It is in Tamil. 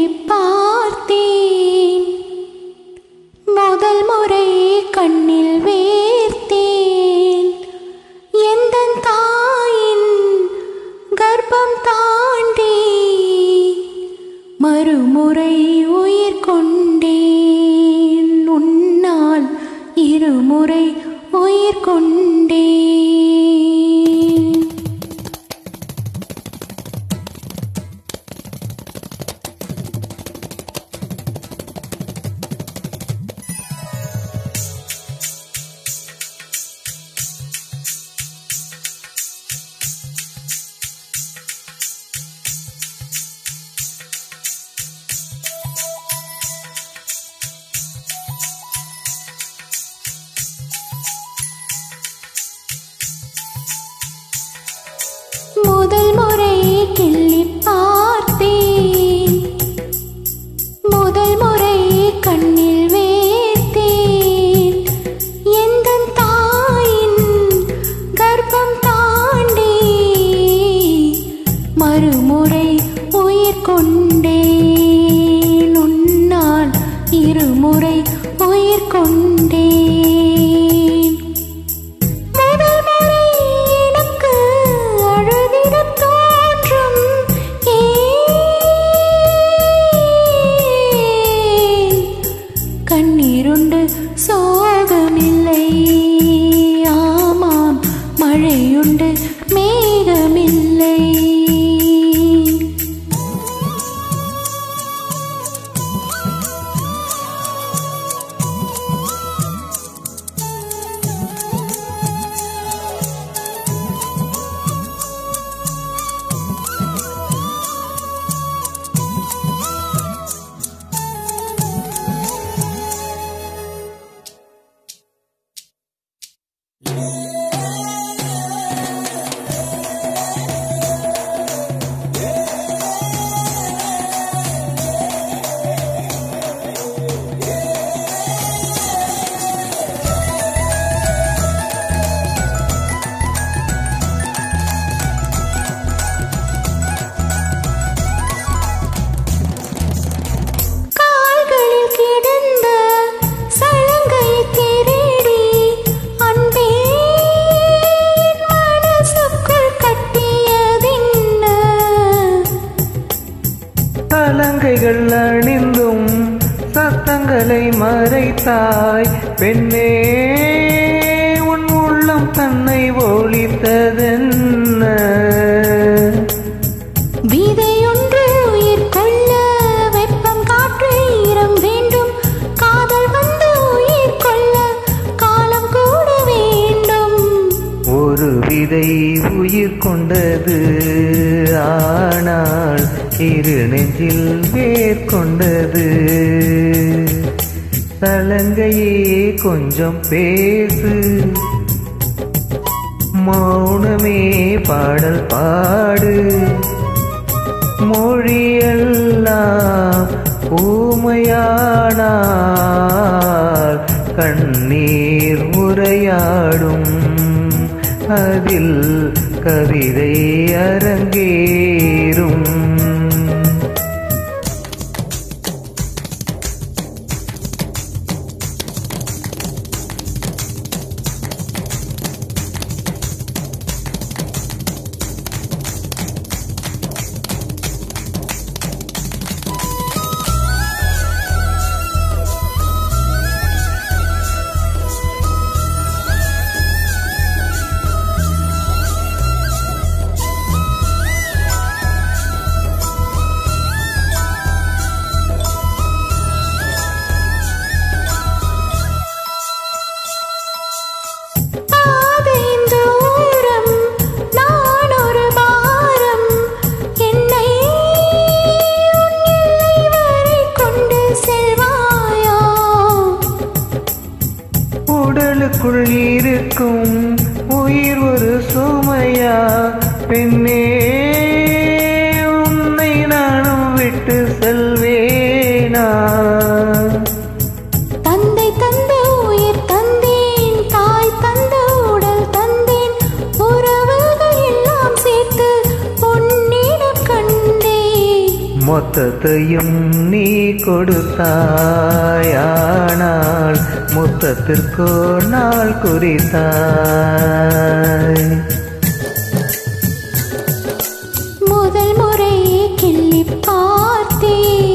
பார்த்தேன் முதல் முறை கண்ணில் வேர்த்தேன் எந்த தாயின் கர்ப்பம் தாண்டி மறுமுறை உயிர் கொண்டேன் உன்னால் இருமுறை உயிர் கொண்டேன் முதல் முறை கிள்ளி பார்த்தேன் முதல் முறை கண்ணில் வேர்த்தேன் எந்த தாயின் கர்ப்பம் தாண்டி மறுமுறை உயிர் கொண்டேன் உன்னால் இருமுறை உயிர் கொண்டேன் முதல் முறை எனக்கு அழுதிடத் தோன்றும் ஏன் கண்ணீருண்டு சோகமில்லை ஆமாம் மழையுண்டு மேகமில்லை கால்களில் கிடந்த சலங்கை திருடி அன்பே என் மனசுக்குள் கட்டியதென்ன கலங்கைகள் அணிந்தும் சத்தங்களை மறைத்தாய் பெண்ணே உன் உள்ளம் தன்னை ஒழித்ததென்ன விதையொன்று உயிர் கொள்ள வெப்பம் காற்று ஈரம் வேண்டும் காதல் வந்து உயிர் கொள்ள காலம் கூட வேண்டும் ஒரு விதை உயிர் கொண்டது ஆனால் இரு நெஞ்சில் வேர் கொண்டது சலங்கையே கொஞ்சம் பேசு மௌனமே பாடல் பாடு மொழியெல்லாம் ஊமையானால் கண்ணீர் உரையாடும் அதில் கவிதை அரங்கேறும் பாதையின் தூரம் நான் ஒரு பாரம் என்னை உன் எல்லை வரை கொண்டு செல்வாயா உடலுக்குள் இருக்கும் உயிர் ஒரு சுமையா பெண்ணே உன்னை நானும் விட்டு செல்வேனா தந்தை தந்த உயிர் தந்தேன் தாய் தந்த உடல் தந்தேன் உறவுகள் எல்லாம் சேர்த்து உன்னிடம் கண்டேன் மொத்தத்தையும் நீ கொடுத்தாயானால் மொத்தத்திற்கோ நாள் குறித்தாய் முதல் முறை கிள்ளி பார்த்தேன்